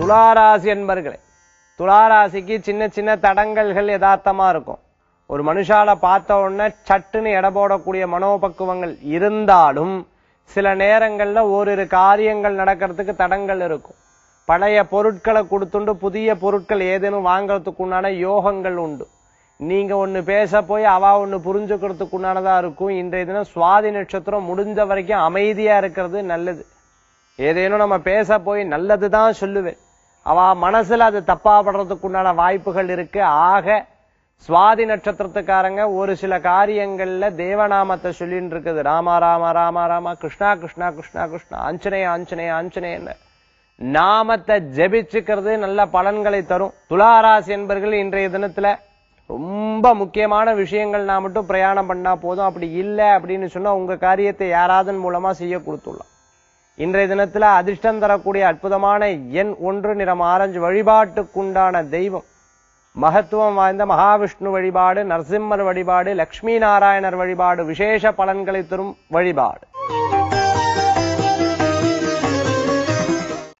துளாராசி என்பர்களே துளாராசிக்கு சின்ன சின்ன தடங்கல்கள் யதார்த்தமா இருக்கும் ஒரு மனுஷால பார்த்த உடனே சட்டுன்னு எடை போடக்கூடிய மனோபக்குவங்கள் இருந்தாலும் சில நேரங்கள்ல ஓரிரு காரியங்கள் நடக்கிறதுக்கு தடங்கள் இருக்கும் பழைய பொருட்களை கொடுத்துண்டு புதிய பொருட்கள் ஏதேனும் வாங்குறதுக்கு உண்டான யோகங்கள் உண்டு நீங்க ஒண்ணு பேச போய் அவ ஒண்ணு புரிஞ்சுக்கிறதுக்கு உண்டானதா இருக்கும் இன்றைய தினம் சுவாதி நட்சத்திரம் முடிஞ்ச வரைக்கும் அமைதியா இருக்கிறது நல்லது ஏதேனும் நம்ம பேச போய் நல்லதுதான் சொல்லுவேன் அவ மனசுல அது தப்பா படுறதுக்கு உண்டான வாய்ப்புகள் இருக்கு ஆக சுவாதி நட்சத்திரத்துக்காரங்க ஒரு சில காரியங்கள்ல தேவநாமத்தை சொல்லிட்டு இருக்குது ராமா ராமா ராமா ராமா கிருஷ்ணா கிருஷ்ணா கிருஷ்ணா கிருஷ்ணா ஆஞ்சநேய ஆஞ்சநேய ஆஞ்சநேயன்னு நாமத்தை ஜெபிச்சுக்கிறது நல்ல பலன்களை தரும் துளாராசி என்பர்கள் இன்றைய தினத்துல ரொம்ப முக்கியமான விஷயங்கள் நான் மட்டும் பிரயாணம் பண்ணா போதும் அப்படி இல்லை அப்படின்னு சொன்னா உங்க காரியத்தை யாராதன் மூலமா செய்ய கொடுத்துடலாம் இன்றைய தினத்துல அதிர்ஷ்டம் தரக்கூடிய அற்புதமான எண் ஒன்று நிறம் ஆரஞ்சு வழிபாட்டுக்குண்டான தெய்வம் மகத்துவம் வாய்ந்த மகாவிஷ்ணு வழிபாடு நரசிம்மர் வழிபாடு லக்ஷ்மி நாராயணர் வழிபாடு விசேஷ பலன்களை தரும் வழிபாடு